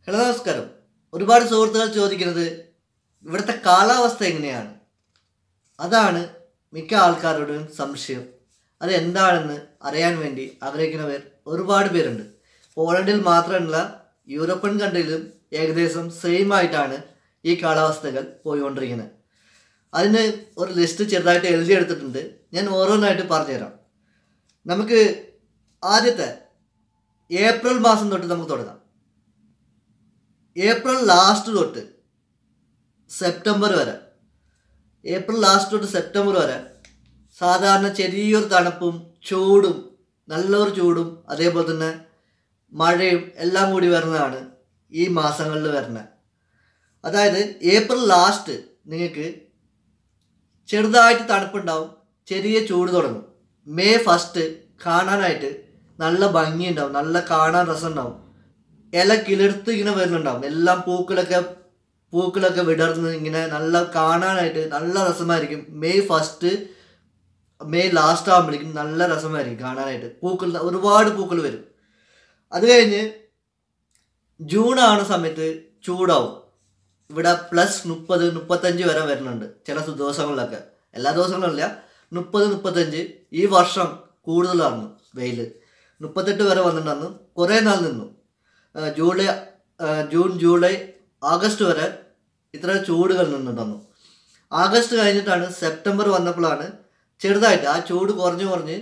hello നമസ്കാരം ഒരുപാട് സുഹൃത്തുക്കൾ ചോദിക്കുന്നത് ഇവിടുത്തെ കാലാവസ്ഥ എങ്ങനെയാണ് അതാണ് മിക്ക ആൾക്കാരുടെയും സംശയം അത് എന്താണെന്ന് അറിയാൻ വേണ്ടി ആഗ്രഹിക്കുന്നവർ ഒരുപാട് പേരുണ്ട് പോളണ്ടിൽ മാത്രമല്ല യൂറോപ്യൻ കൺട്രിയിലും ഏകദേശം സെയിം ആയിട്ടാണ് ഈ കാലാവസ്ഥകൾ പോയിക്കൊണ്ടിരിക്കുന്നത് അതിന് ഒരു ലിസ്റ്റ് ചെറുതായിട്ട് എഴുതിയെടുത്തിട്ടുണ്ട് ഞാൻ ഓരോന്നായിട്ട് പറഞ്ഞുതരാം നമുക്ക് ആദ്യത്തെ ഏപ്രിൽ മാസം തൊട്ട് നമുക്ക് തുടങ്ങാം ഏപ്രിൽ ലാസ്റ്റ് തൊട്ട് സെപ്റ്റംബർ വരെ ഏപ്രിൽ ലാസ്റ്റ് തൊട്ട് സെപ്റ്റംബർ വരെ സാധാരണ ചെറിയൊരു തണുപ്പും ചൂടും നല്ലൊരു ചൂടും അതേപോലെ തന്നെ മഴയും എല്ലാം കൂടി വരുന്നതാണ് ഈ മാസങ്ങളിൽ വരുന്നത് അതായത് ഏപ്രിൽ ലാസ്റ്റ് നിങ്ങൾക്ക് ചെറുതായിട്ട് തണുപ്പുണ്ടാവും ചെറിയ ചൂട് തുടങ്ങും മെയ് ഫസ്റ്റ് കാണാനായിട്ട് നല്ല ഭംഗിയുണ്ടാവും നല്ല കാണാൻ രസമുണ്ടാവും ഇല കിളിർത്ത് ഇങ്ങനെ വരുന്നുണ്ടാവും എല്ലാം പൂക്കളൊക്കെ പൂക്കളൊക്കെ വിടർന്ന് ഇങ്ങനെ നല്ല കാണാനായിട്ട് നല്ല രസമായിരിക്കും മെയ് ഫസ്റ്റ് മെയ് ലാസ്റ്റ് ആകുമ്പോഴേക്കും നല്ല രസമായിരിക്കും കാണാനായിട്ട് പൂക്കൾ ഒരുപാട് പൂക്കൾ വരും അത് കഴിഞ്ഞ് ജൂൺ ആവുന്ന സമയത്ത് ചൂടാവും ഇവിടെ പ്ലസ് മുപ്പത് മുപ്പത്തഞ്ച് വരെ വരുന്നുണ്ട് ചില ദിവസങ്ങളിലൊക്കെ എല്ലാ ദിവസങ്ങളിലില്ല മുപ്പത് മുപ്പത്തഞ്ച് ഈ വർഷം കൂടുതലാണ് വെയിൽ മുപ്പത്തെട്ട് വരെ വന്നിട്ടുണ്ടെന്ന് കുറേ നാൾ നിന്നു ആ, ജൂലൈ ആ, ജൂൺ ജൂലൈ ആഗസ്റ്റ് വരെ ഇത്ര ചൂടുകൾ നിന്നിട്ടുണ്ടെന്നു ആഗസ്റ്റ് കഴിഞ്ഞിട്ടാണ് സെപ്റ്റംബർ വന്നപ്പോഴാണ് ചെറുതായിട്ട് ആ ചൂട് കുറഞ്ഞ് കുറഞ്ഞ്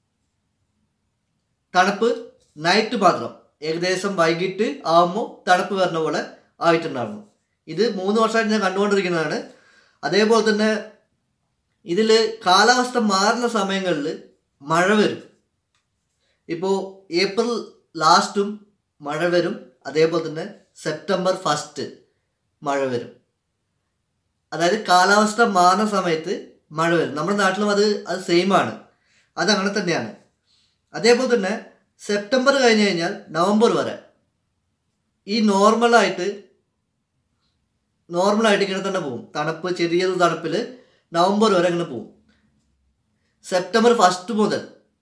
തണുപ്പ് നൈറ്റ് മാത്രം ഏകദേശം വൈകിട്ട് ആകുമ്പോൾ തണുപ്പ് വരുന്ന പോലെ ആയിട്ടുണ്ടായിരുന്നു ഇത് മൂന്ന് വർഷമായിട്ട് ഞാൻ കണ്ടുകൊണ്ടിരിക്കുന്നതാണ് അതേപോലെ തന്നെ ഇതിൽ കാലാവസ്ഥ മാറുന്ന സമയങ്ങളിൽ മഴ വരും ഇപ്പോൾ ഏപ്രിൽ ലാസ്റ്റും മഴ വരും അതേപോലെ തന്നെ സെപ്റ്റംബർ ഫസ്റ്റ് മഴ വരും അതായത് കാലാവസ്ഥ മാറുന്ന സമയത്ത് മഴ വരും നമ്മുടെ നാട്ടിലും അത് അത് സെയിം ആണ് അതങ്ങനെ തന്നെയാണ് അതേപോലെ തന്നെ സെപ്റ്റംബർ കഴിഞ്ഞ് കഴിഞ്ഞാൽ നവംബർ വരെ ഈ നോർമലായിട്ട് നോർമലായിട്ട് ഇങ്ങനെ തന്നെ പോകും തണുപ്പ് ചെറിയ തണുപ്പിൽ നവംബർ വരെ ഇങ്ങനെ പോകും സെപ്റ്റംബർ ഫസ്റ്റ് മുതൽ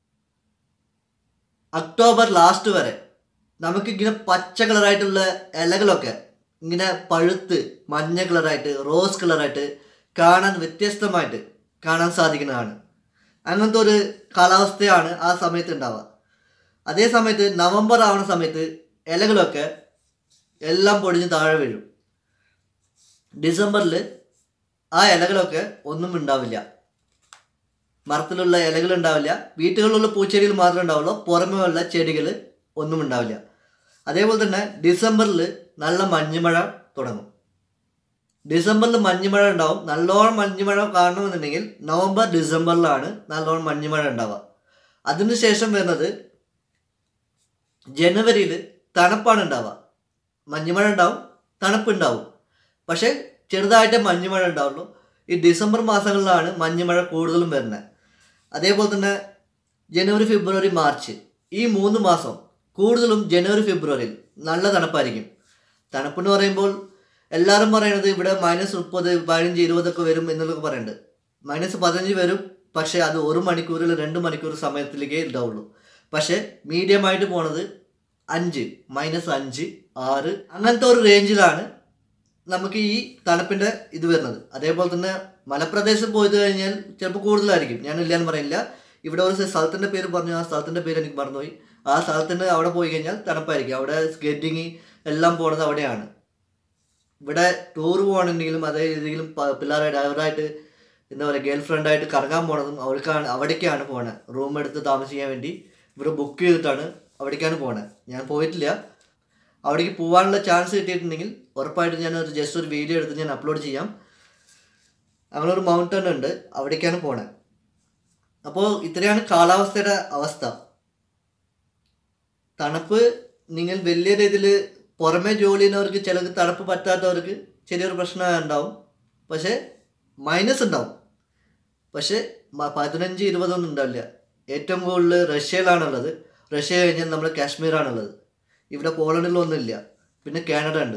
ഒക്ടോബർ ലാസ്റ്റ് വരെ നമുക്കിങ്ങനെ പച്ച കളറായിട്ടുള്ള ഇലകളൊക്കെ ഇങ്ങനെ പഴുത്ത് മഞ്ഞ കളറായിട്ട് റോസ് കളറായിട്ട് കാണാൻ വ്യത്യസ്തമായിട്ട് കാണാൻ സാധിക്കുന്നതാണ് അങ്ങനത്തെ ഒരു കാലാവസ്ഥയാണ് ആ സമയത്ത് ഉണ്ടാവുക അതേ സമയത്ത് നവംബർ ആവുന്ന സമയത്ത് ഇലകളൊക്കെ എല്ലാം പൊടിഞ്ഞ് താഴെ വീഴും ഡിസംബറിൽ ആ ഇലകളൊക്കെ ഒന്നും ഉണ്ടാവില്ല മരത്തിലുള്ള ഇലകൾ ഉണ്ടാവില്ല വീട്ടുകളിലുള്ള പൂച്ചെടികൾ മാത്രമേ ഉണ്ടാവുള്ളൂ പുറമേ ഉള്ള ചെടികൾ ഒന്നും ഉണ്ടാവില്ല അതേപോലെ തന്നെ ഡിസംബറിൽ നല്ല മഞ്ഞുമഴ തുടങ്ങും ഡിസംബറിൽ മഞ്ഞുമഴ ഉണ്ടാവും നല്ലോണം മഞ്ഞുമഴ കാണണമെന്നുണ്ടെങ്കിൽ നവംബർ ഡിസംബറിലാണ് നല്ലോണം മഞ്ഞുമഴ ഉണ്ടാവുക അതിനുശേഷം വരുന്നത് ജനുവരിയിൽ തണുപ്പാണ് ഉണ്ടാവുക മഞ്ഞുമഴ ഉണ്ടാവും തണുപ്പുണ്ടാവും പക്ഷേ ചെറുതായിട്ട് മഞ്ഞുമഴ ഉണ്ടാവുള്ളൂ ഈ ഡിസംബർ മാസങ്ങളിലാണ് മഞ്ഞുമഴ കൂടുതലും വരുന്നത് അതേപോലെ തന്നെ ജനുവരി ഫെബ്രുവരി മാർച്ച് ഈ മൂന്ന് മാസം കൂടുതലും ജനുവരി ഫെബ്രുവരിയിൽ നല്ല തണുപ്പായിരിക്കും തണുപ്പെന്ന് പറയുമ്പോൾ എല്ലാവരും പറയുന്നത് ഇവിടെ മൈനസ് മുപ്പത് പതിനഞ്ച് ഇരുപതൊക്കെ വരും എന്നുള്ളതൊക്കെ പറയുന്നുണ്ട് മൈനസ് പതിനഞ്ച് വരും പക്ഷേ അത് ഒരു മണിക്കൂറിൽ രണ്ട് മണിക്കൂർ സമയത്തിലേക്കേ ഉണ്ടാവുള്ളൂ പക്ഷേ മീഡിയമായിട്ട് പോണത് അഞ്ച് മൈനസ് അഞ്ച് ആറ് അങ്ങനത്തെ ഒരു റേഞ്ചിലാണ് നമുക്ക് ഈ തണുപ്പിൻ്റെ ഇത് വരുന്നത് അതേപോലെ തന്നെ മലപ്രദേശത്ത് പോയത് കഴിഞ്ഞാൽ ചിലപ്പോൾ കൂടുതലായിരിക്കും ഞാൻ ഇല്ലാന്ന് പറയില്ല ഇവിടെ ഒരു സ്ഥലത്തിൻ്റെ പേര് പറഞ്ഞു ആ സ്ഥലത്തിൻ്റെ പേര് എനിക്ക് മറന്നുപോയി ആ സ്ഥലത്തിന് അവിടെ പോയി കഴിഞ്ഞാൽ തണുപ്പായിരിക്കും അവിടെ സ്കേറ്റിങ് എല്ലാം പോണത് അവിടെയാണ് ഇവിടെ ടൂർ പോകണമെങ്കിലും അതേ രീതിയിലും പ- പിള്ളേരായിട്ട് അവരായിട്ട് എന്താ പറയുക ഗേൾ ഫ്രണ്ടായിട്ട് കറങ്ങാൻ പോണതും അവർക്കാണ് അവിടേക്കാണ് പോണത് റൂം എടുത്ത് താമസിക്കാൻ വേണ്ടി ഇവർ ബുക്ക് ചെയ്തിട്ടാണ് അവിടേക്കാണ് പോണത് ഞാൻ പോയിട്ടില്ല അവിടേക്ക് പോകാനുള്ള ചാൻസ് കിട്ടിയിട്ടുണ്ടെങ്കിൽ ഉറപ്പായിട്ടും ഞാൻ ഒരു ജസ്റ്റ് ഒരു വീഡിയോ എടുത്ത് ഞാൻ അപ്ലോഡ് ചെയ്യാം അങ്ങനെ ഒരു മൗണ്ടൻ ഉണ്ട് അവിടേക്കാണ് പോണത് അപ്പോൾ ഇത്രയാണ് കാലാവസ്ഥയുടെ അവസ്ഥ തണുപ്പ് നിങ്ങൾ വലിയ രീതിയിൽ പുറമെ ജോലി ചെയ്യുന്നവർക്ക് ചിലർക്ക് തണുപ്പ് പറ്റാത്തവർക്ക് ചെറിയൊരു പ്രശ്നം ഉണ്ടാവും പക്ഷേ മൈനസ് ഉണ്ടാവും പക്ഷേ മ- പതിനഞ്ച് ഇരുപതൊന്നും ഉണ്ടാവില്ല ഏറ്റവും കൂടുതൽ റഷ്യയിലാണുള്ളത് റഷ്യ കഴിഞ്ഞാൽ നമ്മുടെ കാശ്മീരാണുള്ളത് ഇവിടെ പോളണ്ടിലൊന്നുമില്ല പിന്നെ കാനഡ ഉണ്ട്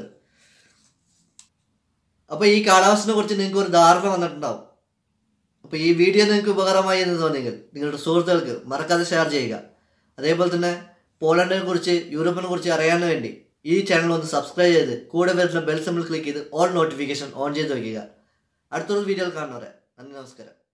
അപ്പോൾ ഈ കാലാവസ്ഥയെ കുറിച്ച് നിങ്ങൾക്ക് ഒരു ധാരണ വന്നിട്ടുണ്ടാവും അപ്പോൾ ഈ വീഡിയോ നിങ്ങൾക്ക് ഉപകാരമായി എന്ന് തോന്നിയെങ്കിൽ നിങ്ങളുടെ സുഹൃത്തുക്കൾക്ക് മറക്കാതെ ഷെയർ ചെയ്യുക അതേപോലെ തന്നെ പോളണ്ടിനെ കുറിച്ച് യൂറോപ്പിനെ കുറിച്ച് അറിയാൻ വേണ്ടി ഈ ചാനൽ ഒന്ന് സബ്സ്ക്രൈബ് ചെയ്ത് കൂടെ വരുന്ന ബെൽ സിമ്പിൾ ക്ലിക്ക് ചെയ്ത് ഓൾ നോട്ടിഫിക്കേഷൻ ഓൺ ചെയ്ത് വയ്ക്കുക അടുത്തൊരു വീഡിയോയിൽ കാണുന്നവരെ നന്ദി നമസ്കാരം